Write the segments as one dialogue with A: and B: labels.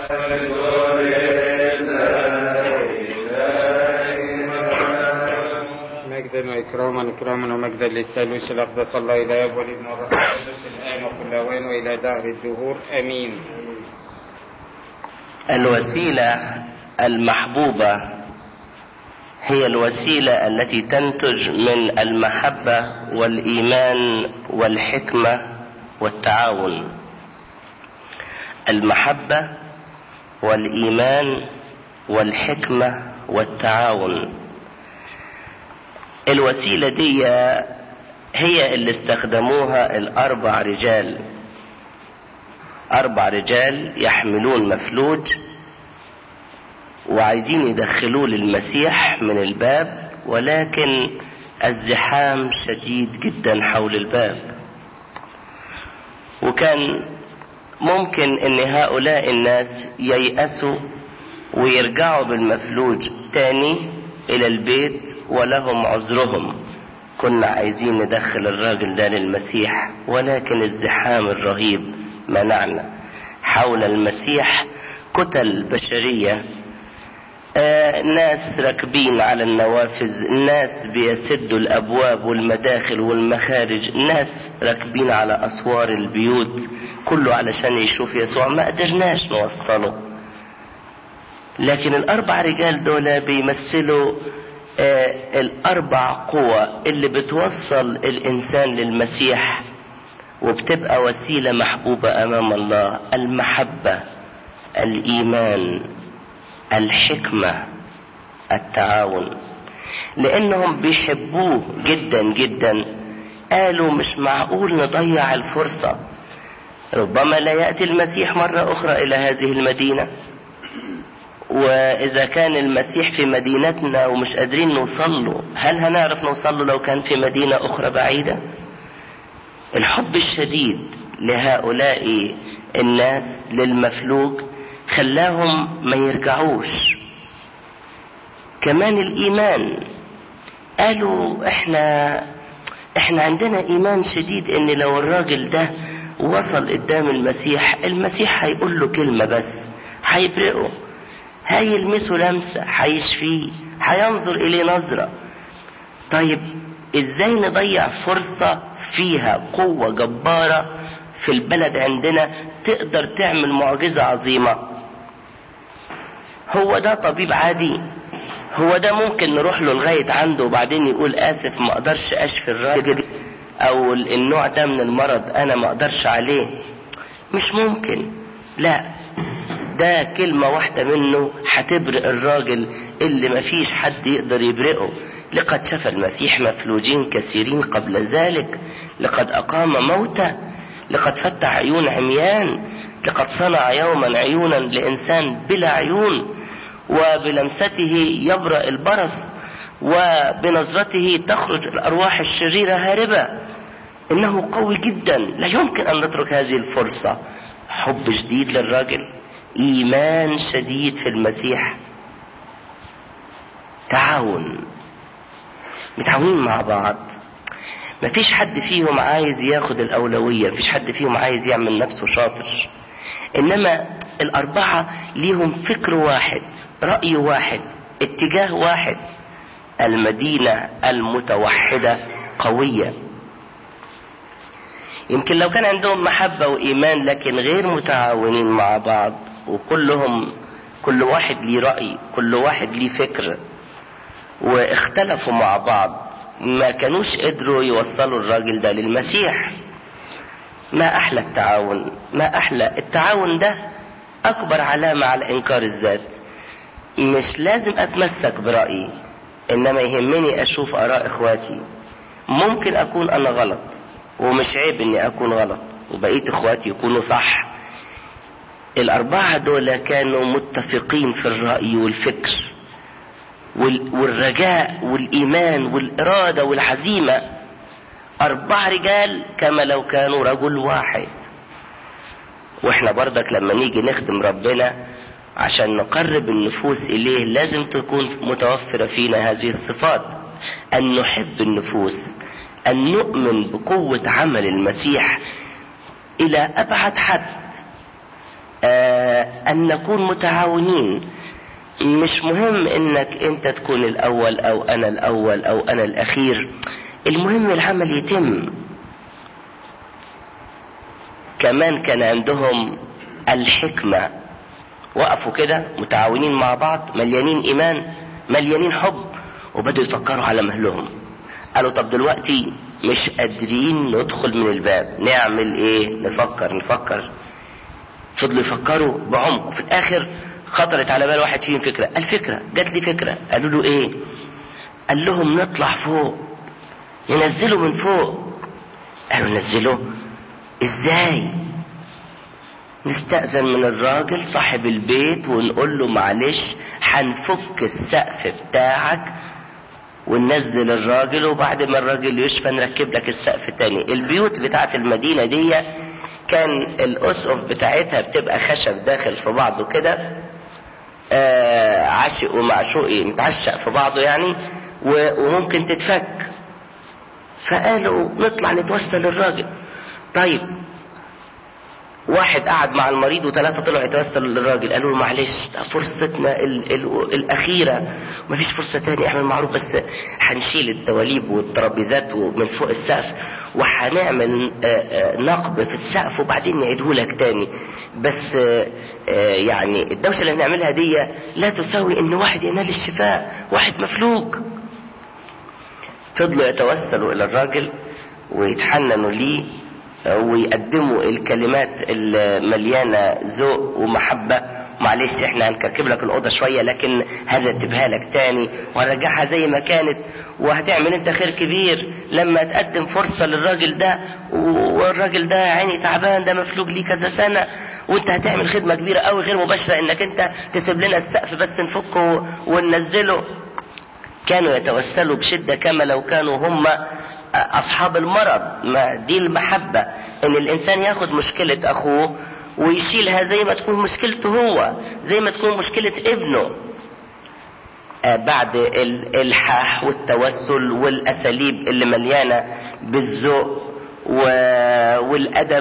A: مجدا واكراما اكراما ومجدا للثالوث الاقدس الله الى اب والابن والروح القدس الان وكل اوان والى دهر الدهور امين
B: الوسيلة المحبوبة هي الوسيلة التي تنتج من المحبة والإيمان والحكمة والتعاون المحبة والإيمان والحكمة والتعاون الوسيلة دي هي اللي استخدموها الأربع رجال أربع رجال يحملون مفلوج وعايزين يدخلوه للمسيح من الباب ولكن الزحام شديد جدا حول الباب وكان ممكن ان هؤلاء الناس ييأسوا ويرجعوا بالمفلوج تاني الى البيت ولهم عذرهم كنا عايزين ندخل الراجل ده للمسيح ولكن الزحام الرهيب منعنا حول المسيح كتل بشرية آه ناس راكبين على النوافذ ناس بيسدوا الابواب والمداخل والمخارج ناس راكبين على اسوار البيوت كله علشان يشوف يسوع ما قدرناش نوصله لكن الاربع رجال دول بيمثلوا آه الاربع قوى اللي بتوصل الانسان للمسيح وبتبقى وسيلة محبوبة امام الله المحبة الايمان الحكمة التعاون لانهم بيحبوه جدا جدا قالوا مش معقول نضيع الفرصة ربما لا يأتي المسيح مرة اخرى الى هذه المدينة واذا كان المسيح في مدينتنا ومش قادرين نوصل له هل هنعرف نوصل له لو كان في مدينة اخرى بعيدة الحب الشديد لهؤلاء الناس للمفلوج خلاهم ما يرجعوش كمان الايمان قالوا احنا احنا عندنا ايمان شديد ان لو الراجل ده وصل قدام المسيح المسيح هيقول له كلمة بس هيبرئه هيلمسه لمسة هيشفيه هينظر اليه نظرة طيب ازاي نضيع فرصة فيها قوة جبارة في البلد عندنا تقدر تعمل معجزة عظيمة هو ده طبيب عادي هو ده ممكن نروح له لغاية عنده وبعدين يقول اسف ما اقدرش اشفي الراجل او النوع ده من المرض انا ما اقدرش عليه مش ممكن لا ده كلمة واحدة منه هتبرئ الراجل اللي مفيش حد يقدر يبرئه لقد شفى المسيح مفلوجين كثيرين قبل ذلك لقد أقام موتى لقد فتح عيون عميان لقد صنع يوما عيونا لإنسان بلا عيون وبلمسته يبرأ البرص وبنظرته تخرج الأرواح الشريرة هاربة إنه قوي جدا لا يمكن أن نترك هذه الفرصة حب شديد للراجل إيمان شديد في المسيح تعاون متعاونين مع بعض مفيش حد فيهم عايز ياخد الأولوية مفيش حد فيهم عايز يعمل نفسه شاطر إنما الأربعة ليهم فكر واحد رأي واحد اتجاه واحد المدينة المتوحدة قوية يمكن لو كان عندهم محبة وإيمان لكن غير متعاونين مع بعض وكلهم كل واحد ليه رأي كل واحد ليه فكر واختلفوا مع بعض ما كانوش قدروا يوصلوا الراجل ده للمسيح ما احلى التعاون ما احلى التعاون ده اكبر علامة على انكار الذات مش لازم اتمسك برأيي انما يهمني اشوف اراء اخواتي ممكن اكون انا غلط ومش عيب اني اكون غلط وبقية اخواتي يكونوا صح الاربعة دول كانوا متفقين في الرأي والفكر والرجاء والإيمان والإرادة والعزيمة أربع رجال كما لو كانوا رجل واحد واحنا برضك لما نيجي نخدم ربنا عشان نقرب النفوس إليه لازم تكون متوفرة فينا هذه الصفات أن نحب النفوس أن نؤمن بقوة عمل المسيح إلى أبعد حد ان نكون متعاونين مش مهم انك انت تكون الاول او انا الاول او انا الاخير المهم العمل يتم كمان كان عندهم الحكمة وقفوا كده متعاونين مع بعض مليانين ايمان مليانين حب وبدوا يفكروا على مهلهم قالوا طب دلوقتي مش قادرين ندخل من الباب نعمل ايه نفكر نفكر فضلوا يفكروا بعمق في الاخر خطرت على بال واحد فيهم فكرة الفكرة جات لي فكرة قالوا له ايه قال لهم نطلع فوق ننزله من فوق قالوا ننزله ازاي نستأذن من الراجل صاحب البيت ونقول له معلش هنفك السقف بتاعك وننزل الراجل وبعد ما الراجل يشفى نركب لك السقف تاني البيوت بتاعت المدينة دي كان الأسقف بتاعتها بتبقى خشب داخل في بعضه كده آه عاشق ومعشوق يتعشق في بعضه يعني وممكن تتفك فقالوا نطلع نتوسل للراجل طيب واحد قعد مع المريض وثلاثة طلعوا يتوسلوا للراجل قالوا له معلش فرصتنا ال ال الأخيرة مفيش فرصة تاني اعمل معروف بس هنشيل الدواليب والترابيزات من فوق السقف وهنعمل نقب في السقف وبعدين نعيده لك تاني بس يعني الدوشة اللي هنعملها دي لا تساوي ان واحد ينال الشفاء واحد مفلوج فضلوا يتوسلوا الى الراجل ويتحننوا ليه ويقدموا الكلمات المليانة ذوق ومحبة معلش احنا هنكركب لك الأوضة شوية لكن هنرتبها لك تاني وهنرجعها زي ما كانت وهتعمل انت خير كبير لما تقدم فرصة للراجل ده والراجل ده عيني تعبان ده مفلوج ليه كذا سنة وانت هتعمل خدمة كبيرة قوي غير مباشرة انك انت تسيب لنا السقف بس نفكه وننزله كانوا يتوسلوا بشدة كما لو كانوا هم اصحاب المرض ما دي المحبة ان الانسان ياخد مشكلة اخوه ويشيلها زي ما تكون مشكلته هو زي ما تكون مشكلة ابنه آه بعد الالحاح والتوسل والاساليب اللي مليانة بالذوق والادب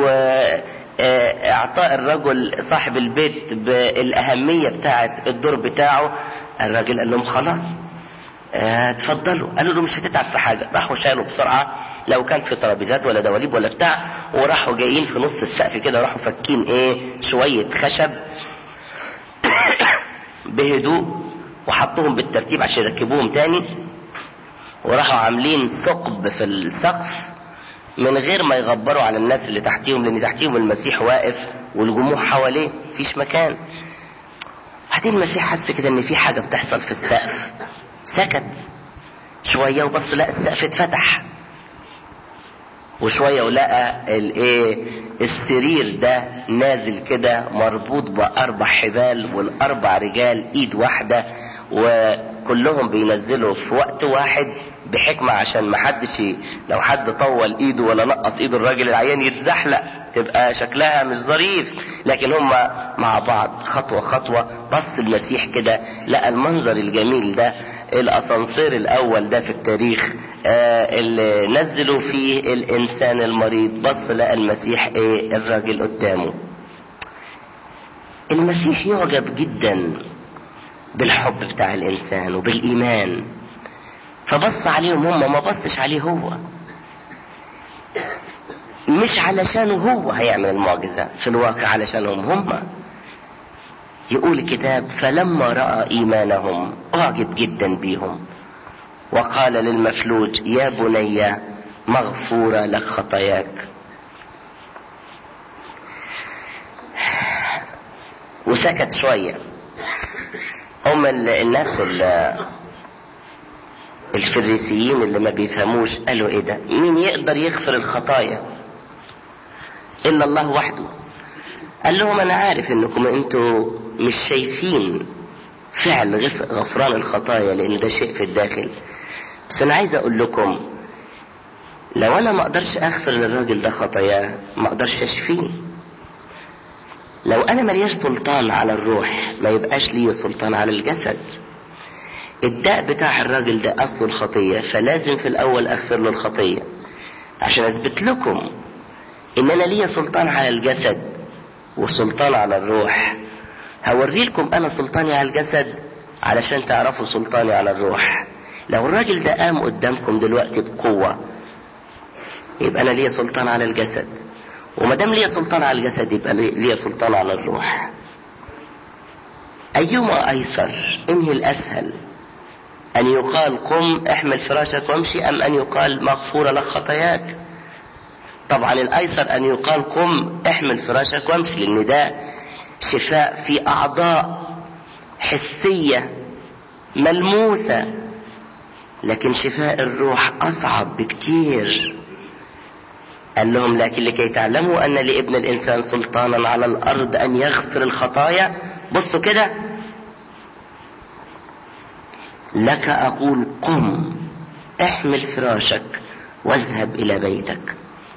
B: واعطاء الرجل صاحب البيت بالاهمية بتاعة الدور بتاعه الراجل قال لهم خلاص اتفضلوا قالوا له مش هتتعب في حاجه راحوا شالوا بسرعه لو كان في ترابيزات ولا دواليب ولا بتاع وراحوا جايين في نص السقف كده راحوا فكين ايه شويه خشب بهدوء وحطوهم بالترتيب عشان يركبوهم تاني وراحوا عاملين ثقب في السقف من غير ما يغبروا على الناس اللي تحتيهم لان تحتيهم المسيح واقف والجموع حواليه مفيش مكان بعدين المسيح حس كده ان في حاجه بتحصل في السقف سكت شويه وبص لقى السقف اتفتح وشويه ولقى الايه السرير ده نازل كده مربوط باربع حبال والاربع رجال ايد واحده وكلهم بينزلوا في وقت واحد بحكمه عشان ما حدش لو حد طول ايده ولا نقص ايد الراجل العيان يتزحلق تبقى شكلها مش ظريف لكن هم مع بعض خطوة خطوة بص المسيح كده لقى المنظر الجميل ده الاسانسير الاول ده في التاريخ آه اللي نزلوا فيه الانسان المريض بص لقى المسيح ايه الراجل قدامه المسيح يعجب جدا بالحب بتاع الانسان وبالايمان فبص عليهم هم ما بصش عليه هو مش علشانه هو هيعمل المعجزة في الواقع علشانهم هم يقول الكتاب فلما رأى إيمانهم أعجب جدا بيهم وقال للمفلوج يا بني مغفورة لك خطاياك وسكت شوية هم الناس الفريسيين اللي ما بيفهموش قالوا ايه ده مين يقدر يغفر الخطايا الا الله وحده قال لهم انا عارف انكم انتوا مش شايفين فعل غفران الخطايا لان ده شيء في الداخل بس انا عايز اقول لكم لو انا ما اقدرش اغفر للراجل ده خطاياه ما اقدرش اشفيه لو انا ملياش سلطان على الروح ما يبقاش لي سلطان على الجسد الداء بتاع الراجل ده اصله الخطية فلازم في الاول اغفر له الخطية عشان اثبت لكم ان انا ليا سلطان على الجسد وسلطان على الروح هوري لكم انا سلطاني على الجسد علشان تعرفوا سلطاني على الروح لو الراجل ده قام قدامكم دلوقتي بقوة يبقى انا ليا سلطان على الجسد وما دام ليا سلطان على الجسد يبقى ليا سلطان على الروح ايما ايسر انهي الاسهل ان يقال قم احمل فراشك وامشي ام ان يقال مغفورة لك خطاياك طبعا الايسر ان يقال قم احمل فراشك وامشي لان ده شفاء في اعضاء حسية ملموسة لكن شفاء الروح اصعب بكتير قال لهم لكن لكي تعلموا ان لابن الانسان سلطانا على الارض ان يغفر الخطايا بصوا كده لك اقول قم احمل فراشك واذهب الى بيتك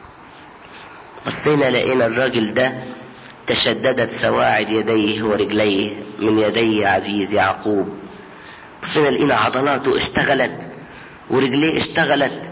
B: بصينا لقينا الراجل ده تشددت سواعد يديه ورجليه من يدي عزيز يعقوب بصينا لقينا عضلاته اشتغلت ورجليه اشتغلت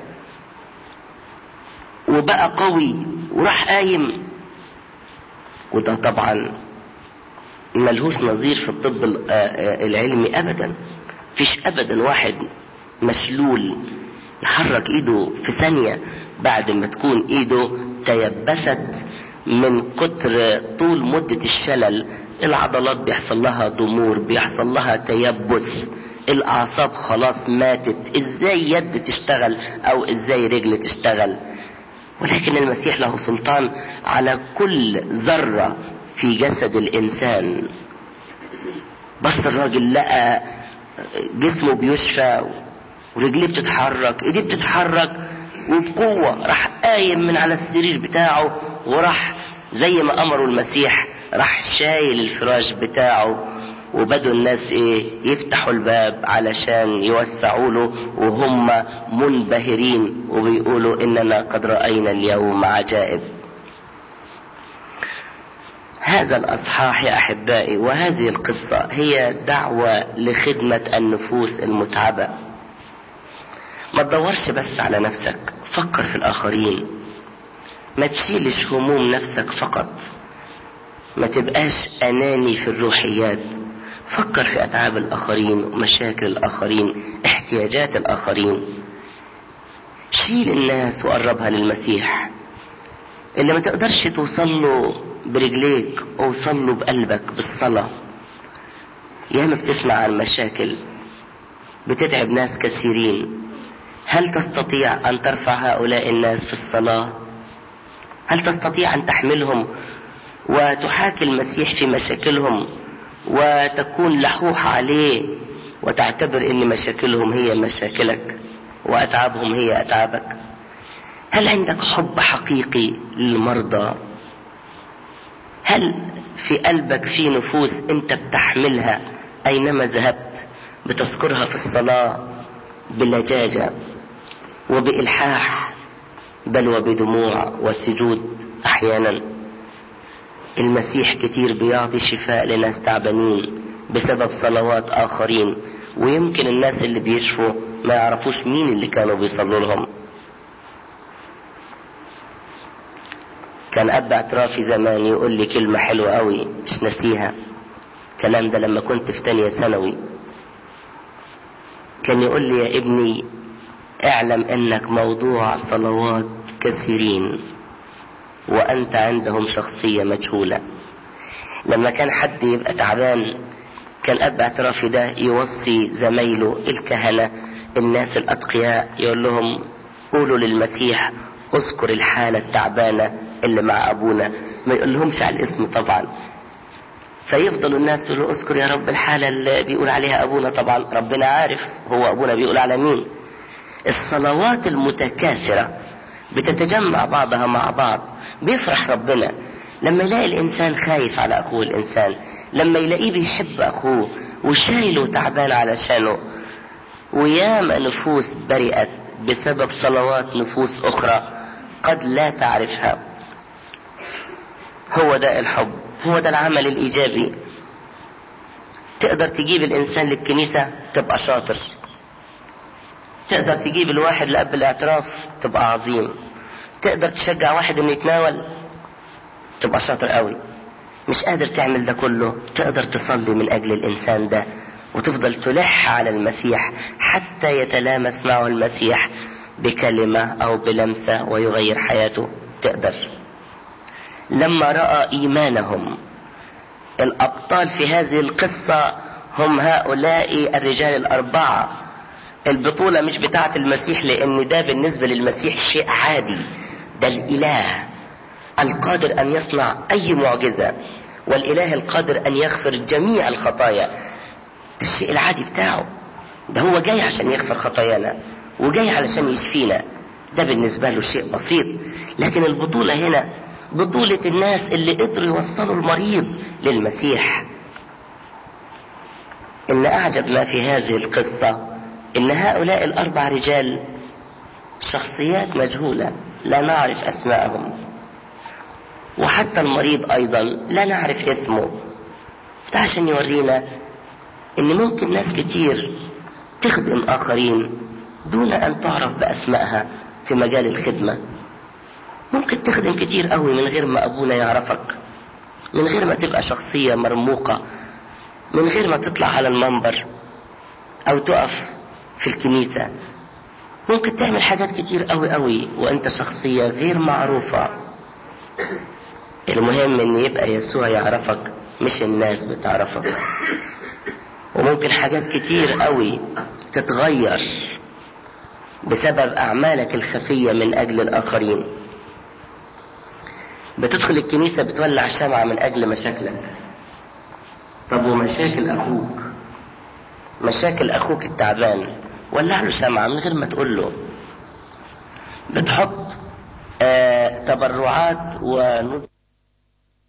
B: وبقى قوي وراح قايم وده طبعا ملهوش نظير في الطب العلمي ابدا فيش ابدا واحد مشلول يحرك ايده في ثانية بعد ما تكون ايده تيبست من كتر طول مدة الشلل العضلات بيحصل لها ضمور بيحصل لها تيبس الاعصاب خلاص ماتت ازاي يد تشتغل او ازاي رجل تشتغل ولكن المسيح له سلطان على كل ذرة في جسد الانسان بس الراجل لقى جسمه بيشفى ورجليه بتتحرك ايديه بتتحرك وبقوة راح قايم من على السرير بتاعه وراح زي ما امره المسيح راح شايل الفراش بتاعه وبدوا الناس ايه يفتحوا الباب علشان يوسعوا له وهم منبهرين وبيقولوا اننا قد رأينا اليوم عجائب هذا الاصحاح يا احبائي وهذه القصة هي دعوة لخدمة النفوس المتعبة ما تدورش بس على نفسك فكر في الاخرين ما تشيلش هموم نفسك فقط ما تبقاش اناني في الروحيات فكر في اتعاب الاخرين ومشاكل الاخرين احتياجات الاخرين شيل الناس وقربها للمسيح اللي ما تقدرش توصل له برجليك اوصل له بقلبك بالصلاة ياما بتسمع عن مشاكل بتتعب ناس كثيرين هل تستطيع ان ترفع هؤلاء الناس في الصلاة هل تستطيع ان تحملهم وتحاكي المسيح في مشاكلهم وتكون لحوح عليه وتعتبر ان مشاكلهم هي مشاكلك واتعابهم هي اتعابك هل عندك حب حقيقي للمرضى هل في قلبك في نفوس انت بتحملها اينما ذهبت بتذكرها في الصلاة بلجاجة وبإلحاح بل وبدموع وسجود احيانا المسيح كتير بيعطي شفاء لناس تعبانين بسبب صلوات اخرين ويمكن الناس اللي بيشفوا ما يعرفوش مين اللي كانوا بيصلوا لهم كان اب اعترافي زمان يقول لي كلمة حلوة قوي مش نسيها الكلام ده لما كنت في تانية ثانوي كان يقول لي يا ابني اعلم انك موضوع صلوات كثيرين وانت عندهم شخصية مجهولة لما كان حد يبقى تعبان كان اب اعترافي ده يوصي زمايله الكهنة الناس الاتقياء يقول لهم قولوا للمسيح اذكر الحالة التعبانة اللي مع ابونا ما يقول لهمش على الاسم طبعا فيفضل الناس يقولوا اذكر يا رب الحالة اللي بيقول عليها ابونا طبعا ربنا عارف هو ابونا بيقول على مين الصلوات المتكاثرة بتتجمع بعضها مع بعض بيفرح ربنا لما يلاقي الانسان خايف على اخوه الانسان لما يلاقيه بيحب اخوه وشايله تعبان علشانه وياما نفوس برئت بسبب صلوات نفوس اخرى قد لا تعرفها هو ده الحب هو ده العمل الايجابي تقدر تجيب الانسان للكنيسة تبقى شاطر تقدر تجيب الواحد لأب الاعتراف تبقى عظيم تقدر تشجع واحد انه يتناول تبقى شاطر قوي مش قادر تعمل ده كله تقدر تصلي من اجل الانسان ده وتفضل تلح على المسيح حتى يتلامس معه المسيح بكلمة او بلمسة ويغير حياته تقدر لما رأى ايمانهم الابطال في هذه القصة هم هؤلاء الرجال الاربعة البطولة مش بتاعة المسيح لان ده بالنسبة للمسيح شيء عادي ده الاله القادر ان يصنع اي معجزة والاله القادر ان يغفر جميع الخطايا ده الشيء العادي بتاعه ده هو جاي عشان يغفر خطايانا وجاي علشان يشفينا ده بالنسبة له شيء بسيط لكن البطولة هنا بطولة الناس اللي قدروا يوصلوا المريض للمسيح ان اعجب ما في هذه القصة ان هؤلاء الاربع رجال شخصيات مجهولة لا نعرف اسماءهم وحتى المريض ايضا لا نعرف اسمه ده عشان يورينا ان ممكن ناس كتير تخدم اخرين دون ان تعرف باسمائها في مجال الخدمة ممكن تخدم كتير قوي من غير ما ابونا يعرفك من غير ما تبقى شخصية مرموقة من غير ما تطلع على المنبر او تقف في الكنيسة ممكن تعمل حاجات كتير قوي قوي وانت شخصية غير معروفة المهم ان يبقى يسوع يعرفك مش الناس بتعرفك وممكن حاجات كتير قوي تتغير بسبب اعمالك الخفية من اجل الاخرين بتدخل الكنيسة بتولع شمعة من اجل مشاكلك طب ومشاكل اخوك مشاكل اخوك التعبان ولع له شمعة من غير ما تقول له بتحط آه تبرعات ونص